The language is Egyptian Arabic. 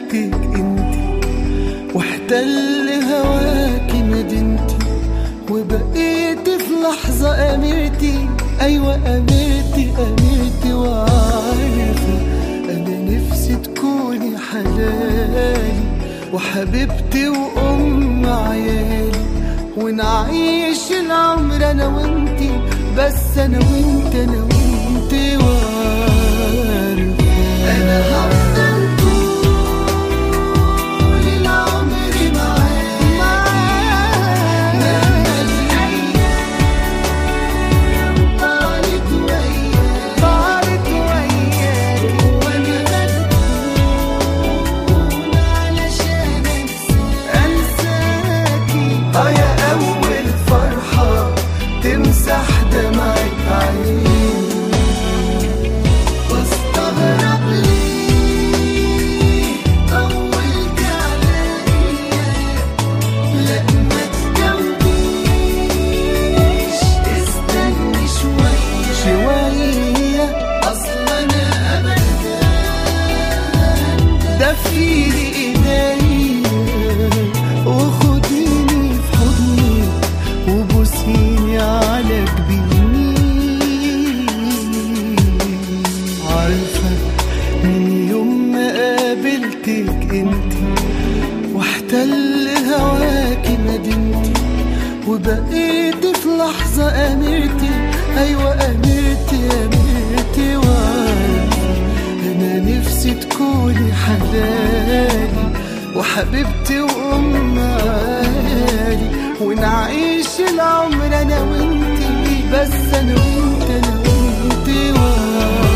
قابلتك انت واحتل هواكي مدينتي وبقيت في لحظة أميرتي أيوة أميرتي أميرتي وعارفة أنا نفسي تكوني حلالي وحبيبتي وأم عيالي ونعيش العمر أنا وإنتي بس أنا وإنت أنا وإنتي وعارفة أنا هفضل طول العمر معاكي مهما الأيام طالت وياك طالت وياك وأنا مسؤول علشان أنساكي آه يا أول فرحة تمسح دمعة عيني واستغرب ليه طولت عليا لا ما تجاوبيش استني شوية شوية أصلا أنا أبدا ده في إيديا وخديني في حضني وبوسيني على جبيني عارفة من يوم ما قابلتك انتي واحتل هواكي مدينتي وبقيت في لحظة أميرتي أيوة أميرتي أميرتي وعارفة أنا نفسي تكوني حلالي وحبيبتي وأم عالي ونعيش العمر أنا وإنتي بس أنا وإنت أنا وإنتي وعارفة